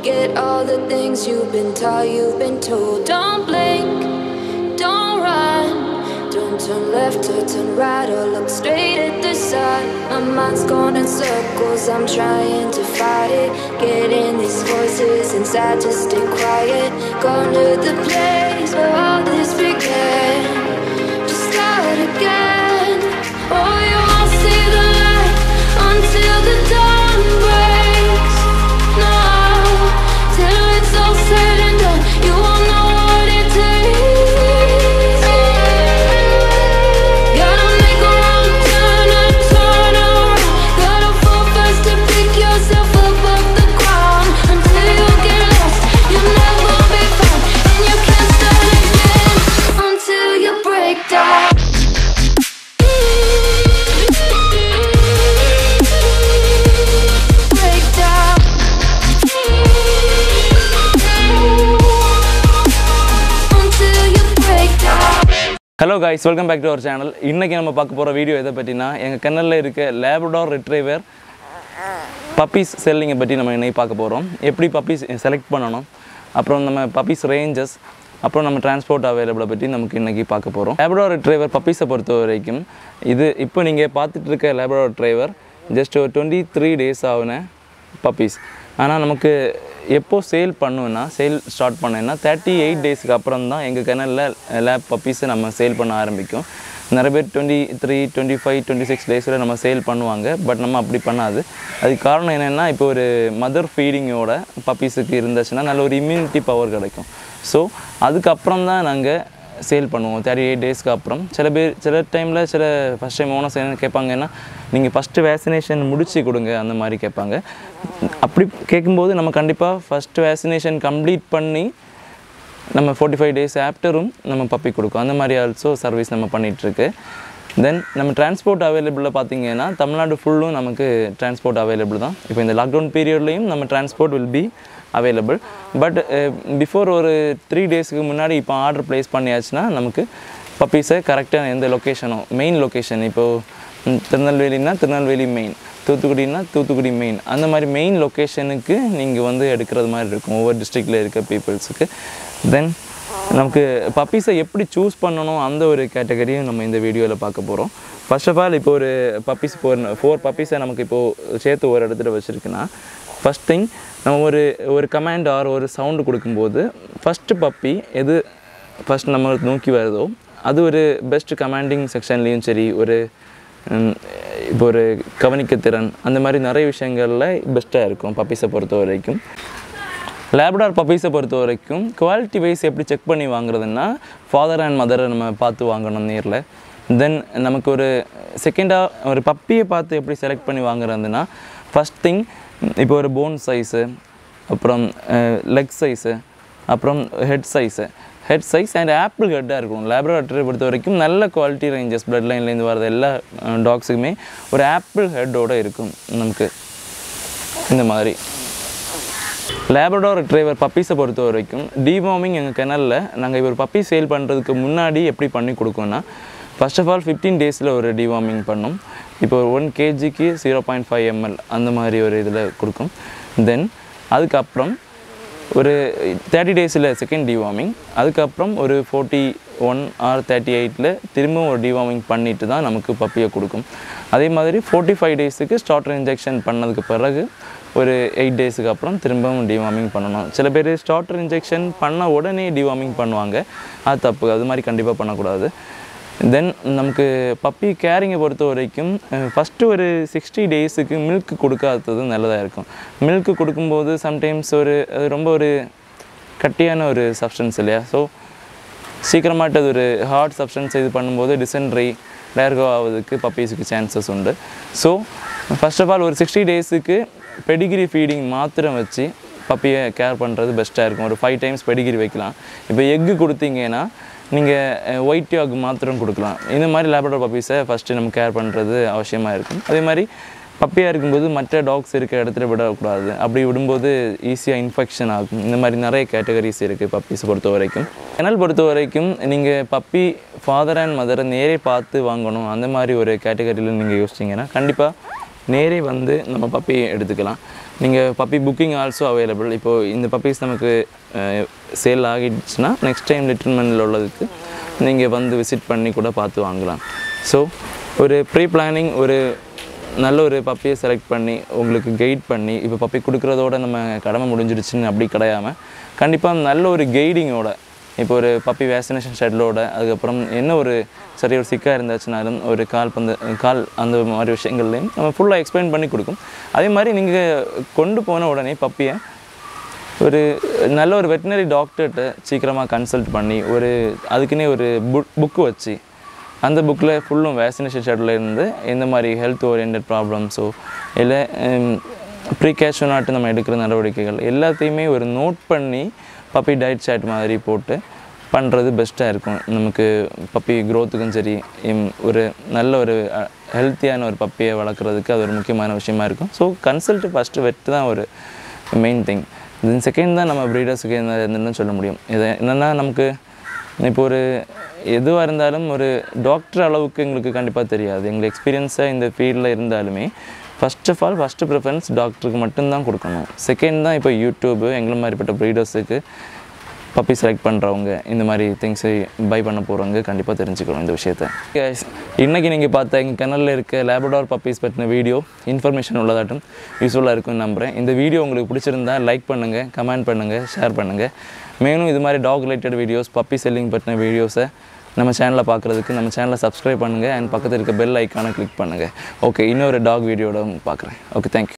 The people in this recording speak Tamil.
Forget all the things you've been taught, you've been told. Don't blink, don't run. Don't turn left or turn right or look straight at the sun. My mind's going in circles, I'm trying to fight it. Getting these voices inside to stay quiet. Gone to the place where all this began. To start again. Oh, you won't see the light until the dawn breaks. No, till it's all said and done, you won't know what it takes. Gotta make a wrong turn and turn around. Gotta fall fast to pick yourself up off the ground. Until you get lost, you'll never be found, and you can't start again until you break down. Break down. Until you break down. Hello guys welcome back to our channel இன்றைக்கி நம்ம பார்க்க போகிற வீடியோ எதை பற்றினா எங்கள் கண்ணலில் இருக்க லேபடார் ரிட்ரைவர் பப்பீஸ் செல்லிங்கை பற்றி நம்ம இன்னைக்கு பார்க்க போகிறோம் எப்படி பப்பீஸ் செலக்ட் பண்ணணும் அப்புறம் நம்ம பப்பீஸ் ரேஞ்சஸ் அப்புறம் நம்ம டிரான்ஸ்போர்ட் அவைலபிளை பற்றி நமக்கு இன்றைக்கி பார்க்க போகிறோம் லேபடார் ரிட்ரைவர் பப்பீஸை பொறுத்த வரைக்கும் இது இப்போ நீங்கள் பார்த்துட்டு இருக்க லேபடார் ரிட்ரைவர் ஜஸ்ட் ஒரு டுவெண்ட்டி த்ரீ டேஸ் ஆகுன பப்பீஸ் ஆனால் நமக்கு எப்போ சேல் பண்ணுவேன்னா சேல் ஸ்டார்ட் பண்ணேன்னா தேர்ட்டி எயிட் டேஸ்க்கு அப்புறம் தான் எங்கள் கிணலில் லேப் பப்பீஸை நம்ம சேல் பண்ண ஆரம்பிக்கும் நிறைய பேர் twenty three twenty five twenty six டேஸில் நம்ம சேல் பண்ணுவாங்க பட் நம்ம அப்படி பண்ணாது அதுக்கு காரணம் என்னென்னா இப்போ ஒரு மதர் ஃபீடிங்கோட பப்பீஸுக்கு இருந்துச்சுன்னா நல்ல ஒரு இம்யூனிட்டி பவர் கிடைக்கும் ஸோ அதுக்கப்புறம் தான் நாங்கள் சேல் பண்ணுவோம் தேர்ட்டி எயிட் டேஸ்க்கு அப்புறம் சில பேர் சில டைமில் சில ஃபஸ்ட் டைம் ஓனர்ஸ் என்ன கேட்பாங்கன்னா நீங்கள் ஃபஸ்ட்டு வேக்சினேஷன் முடிச்சு கொடுங்க அந்த மாதிரி கேட்பாங்க அப்படி கேட்கும்போது நம்ம கண்டிப்பாக ஃபஸ்ட்டு வேக்சினேஷன் கம்ப்ளீட் பண்ணி நம்ம ஃபார்ட்டி ஃபைவ் டேஸ் ஆஃப்டரும் நம்ம பப்பி கொடுக்கும் அந்த மாதிரி ஆல்சோ சர்வீஸ் நம்ம பண்ணிகிட்ருக்கு தென் நம்ம டிரான்ஸ்போர்ட் அவைலபிளில் பார்த்தீங்கன்னா தமிழ்நாடு ஃபுல்லும் நமக்கு டிரான்ஸ்போர்ட் அவைலபிள் தான் இப்போ இந்த லாக்டவுன் பீரியட்லேயும் நம்ம transport will be available but before ஒரு த்ரீ டேஸ்க்கு முன்னாடி இப்போ ஆர்டர் ப்ளேஸ் பண்ணியாச்சுன்னா நமக்கு பப்பீஸை கரெக்டாக எந்த லொக்கேஷனோ மெயின் லொக்கேஷன் இப்போது திருநெல்வேலினா திருநெல்வேலி மெயின் தூத்துக்குடினா தூத்துக்குடி மெயின் அந்த மாதிரி மெயின் லொக்கேஷனுக்கு நீங்கள் வந்து எடுக்கிறது மாதிரி இருக்கும் ஒவ்வொரு டிஸ்ட்ரிக்டில் இருக்க பீப்புள்ஸுக்கு தென் நமக்கு பப்பீஸை எப்படி சூஸ் பண்ணணும் அந்த ஒரு கேட்டகரியும் நம்ம இந்த வீடியோவில் பார்க்க போகிறோம் ஃபர்ஸ்ட் ஆஃப் ஆல் இப்போ ஒரு பப்பீஸ் ஃபோர் ஃபோர் பப்பீஸை நமக்கு இப்போது சேர்த்து ஒரு இடத்துல வச்சுருக்குன்னா ஃபஸ்ட் திங் நம்ம ஒரு ஒரு கமாண்ட் ஆர் ஒரு சவுண்டு கொடுக்கும்போது ஃபஸ்ட்டு பப்பி எது ஃபஸ்ட் நம்ம நோக்கி வருதோ அது ஒரு பெஸ்ட் கமாண்டிங் செக்ஷன்லேயும் சரி ஒரு ம், இப்போ ஒரு கவனிக்கத்திறன் அந்த மாதிரி நிறைய விஷயங்களில் பெஸ்ட்டாக இருக்கும் பப்பீஸை பொறுத்த வரைக்கும் லேப்டார் பப்பீஸை பொறுத்த வரைக்கும் குவாலிட்டி வைஸ் எப்படி செக் பண்ணி வாங்குறதுன்னா ஃபாதர் அண்ட் மதரை நம்ம பார்த்து வாங்கணும் நேரில் தென் நமக்கு ஒரு செகண்டாக ஒரு பப்பியை பார்த்து எப்படி செலக்ட் பண்ணி வாங்குறதுன்னா ஃபஸ்ட் திங் இப்போ ஒரு போன் சைஸு அப்புறம் லெக் சைஸு அப்புறம் head size head size and apple ஹெட்டாக இருக்கும் லேபரேட்டரி பொறுத்த வரைக்கும் நல்ல குவாலிட்டி ரேஞ்சஸ் பிளட் லைன்லேருந்து வரது எல்லா டாக்ஸுக்குமே ஒரு ஆப்பிள் ஹெட்டோடு இருக்கும் நமக்கு இந்த மாதிரி லேபடார் ரிட்ரைவர் பப்பீஸை பொறுத்த வரைக்கும் டிவார்மிங் எங்கள் கிணலில் நாங்கள் இப்போ ஒரு பப்பி சேல் பண்ணுறதுக்கு முன்னாடி எப்படி பண்ணி கொடுக்கோன்னா ஃபர்ஸ்ட் ஆஃப் ஆல் ஃபிஃப்டீன் டேஸில் ஒரு டிவார்மிங் பண்ணோம் இப்போ ஒரு ஒன் கேஜிக்கு ஜீரோ பாயிண்ட் ஃபைவ் எம்எல் அந்த மாதிரி ஒரு இதில் கொடுக்கும் தென் அதுக்கப்புறம் ஒரு தேர்ட்டி டேஸில் செகண்ட் டிவார்மிங் அதுக்கப்புறம் ஒரு ஃபோர்ட்டி ஒன் ஆர் தேர்ட்டி எயிட்டில் திரும்பவும் ஒரு டிவார்மிங் பண்ணிட்டு தான் நமக்கு பப்பியை கொடுக்கும் அதே மாதிரி ஃபோர்ட்டி ஃபைவ் டேஸுக்கு ஸ்டார்டர் இன்ஜெக்ஷன் பண்ணதுக்கு பிறகு ஒரு எயிட் டேஸுக்கு அப்புறம் திரும்பவும் டிவார்மிங் பண்ணணும் சில பேர் ஸ்டார்டர் இன்ஜெக்ஷன் பண்ண உடனே டிவார்மிங் பண்ணுவாங்க அது தப்பு அது மாதிரி கண்டிப்பாக பண்ணக்கூடாது தென் நமக்கு பப்பி கேரிங்கை பொறுத்த வரைக்கும் ஃபஸ்ட்டு ஒரு சிக்ஸ்டி டேஸுக்கு மில்க் கொடுக்காதது நல்லதாக இருக்கும் மில்க் கொடுக்கும்போது சம்டைம்ஸ் ஒரு அது ரொம்ப ஒரு கட்டியான ஒரு சப்ஸ்டன்ஸ் இல்லையா ஸோ சீக்கிரமாட்டு அது ஒரு ஹார்ட் சப்ஸ்டன்ஸ் இது பண்ணும்போது டிசென்ட்ரி டயர்கோ ஆகிறதுக்கு பப்பீஸுக்கு சான்சஸ் உண்டு ஸோ ஃபர்ஸ்ட் ஆஃப் ஆல் ஒரு சிக்ஸ்டி டேஸுக்கு பெடிகிரி ஃபீடிங் மாத்திரம் வச்சு பப்பியை கேர் பண்ணுறது பெஸ்ட்டாக இருக்கும் ஒரு ஃபைவ் டைம்ஸ் பெடிகிரி வைக்கலாம் இப்போ எக்கு கொடுத்தீங்கன்னா நீங்கள் ஒயிட் டாக் மாத்திரம் கொடுக்கலாம் இந்த மாதிரி லேபரேட்டர் பப்பீஸை ஃபஸ்ட்டு நம்ம கேர் பண்ணுறது அவசியமாக இருக்கும் அதே மாதிரி பப்பியாக இருக்கும்போது மற்ற டாக்ஸ் இருக்க இடத்துல விடக்கூடாது அப்படி விடும்போது ஈஸியாக இன்ஃபெக்ஷன் ஆகும் இந்த மாதிரி நிறைய கேட்டகரிஸ் இருக்குது பப்பீஸை பொறுத்த வரைக்கும் கெனல் பொறுத்த வரைக்கும் நீங்கள் பப்பி ஃபாதர் அண்ட் மதரை நேரே பார்த்து வாங்கணும் அந்த மாதிரி ஒரு கேட்டகரியில் நீங்கள் யோசிச்சிங்கன்னா கண்டிப்பாக நேரே வந்து நம்ம பப்பி எடுத்துக்கலாம் நீங்கள் பப்பி புக்கிங் ஆல்சோ அவைலபிள் இப்போது இந்த பப்பீஸ் நமக்கு சேல் ஆகிடுச்சுன்னா நெக்ஸ்ட் டைம் லிட்டர்மெண்டில் உள்ளதுக்கு நீங்கள் வந்து விசிட் பண்ணி கூட பார்த்து வாங்கலாம் ஸோ ஒரு ப்ரீ பிளானிங் ஒரு நல்ல ஒரு பப்பியை செலக்ட் பண்ணி உங்களுக்கு கைட் பண்ணி இப்போ பப்பி கொடுக்குறதோட நம்ம கடமை முடிஞ்சிடுச்சுன்னு அப்படி கிடையாமல் கண்டிப்பாக நல்ல ஒரு கைடிங்கோட இப்போ ஒரு பப்பி வேக்சினேஷன் ஷெட்லோட அதுக்கப்புறம் என்ன ஒரு சரி ஒரு சிக்காக இருந்துச்சுனாலும் ஒரு கால் பந்து கால் அந்த மாதிரி விஷயங்கள்லையும் நம்ம ஃபுல்லாக எக்ஸ்பிளைன் பண்ணி கொடுக்கும் அதே மாதிரி நீங்கள் கொண்டு போன உடனே பப்பியை ஒரு நல்ல ஒரு வெட்டினரி டாக்டர்கிட்ட சீக்கிரமாக கன்சல்ட் பண்ணி ஒரு அதுக்குன்னே ஒரு புக் புக்கு வச்சு அந்த புக்கில் ஃபுல்லும் வேக்சினேஷன் ஷெட்யூல் இருந்து எந்த மாதிரி ஹெல்த் ஓரியன்ட் ப்ராப்ளம்ஸோ இல்லை ப்ரீகேஷனாட்டு நம்ம எடுக்கிற நடவடிக்கைகள் எல்லாத்தையுமே ஒரு நோட் பண்ணி பப்பி டயட் சாட் மாதிரி போட்டு பண்ணுறது பெஸ்ட்டாக இருக்கும் நமக்கு பப்பி க்ரோத்துக்கும் சரி இம், ஒரு நல்ல ஒரு ஹெல்த்தியான ஒரு பப்பியை வளர்க்குறதுக்கு அது ஒரு முக்கியமான விஷயமா இருக்கும் ஸோ கன்சல்ட் ஃபஸ்ட்டு வெட்டு தான் ஒரு மெயின் திங் தென் செகண்ட் தான் நம்ம ப்ரீடர்ஸுக்கு என்ன என்னன்னு சொல்ல முடியும் இது என்னென்னா நமக்கு இப்போ ஒரு எதுவாக இருந்தாலும் ஒரு டாக்டர் அளவுக்கு எங்களுக்கு கண்டிப்பாக தெரியாது எங்களுக்கு எக்ஸ்பீரியன்ஸாக இந்த ஃபீல்டில் இருந்தாலுமே first of all first preference டாக்டருக்கு மட்டும்தான் கொடுக்கணும் செகண்ட் தான் இப்போ யூடியூப்பு எங்களை மாதிரிப்பட்ட ப்ரீடர்ஸுக்கு பப்பி செலக்ட் பண்ணுறவங்க இந்த மாதிரி திங்ஸை பை பண்ண போகிறவங்க கண்டிப்பாக தெரிஞ்சுக்கணும் இந்த விஷயத்த Guys, இன்னைக்கு நீங்கள் பார்த்த எங்கள் கனலில் இருக்க லேபடார் பப்பீஸ் பற்றின வீடியோ இன்ஃபர்மேஷன் உள்ளதாட்டும் யூஸ்ஃபுல்லாக இருக்கும்னு நம்புகிறேன் இந்த வீடியோ உங்களுக்கு பிடிச்சிருந்தா லைக் பண்ணுங்கள் கமெண்ட் பண்ணுங்கள் ஷேர் பண்ணுங்கள் மேலும் இது மாதிரி dog related videos puppy selling பற்றின வீடியோஸை நம்ம சேனலை பார்க்குறதுக்கு நம்ம சேனலை சப்ஸ்கிரைப் பண்ணுங்கள் அண்ட் பக்கத்தில் இருக்க பெல் ஐக்கானை கிளிக் பண்ணுங்கள் ஓகே இன்னொரு டாக் வீடியோட பார்க்குறேன் ஓகே தேங்க்யூ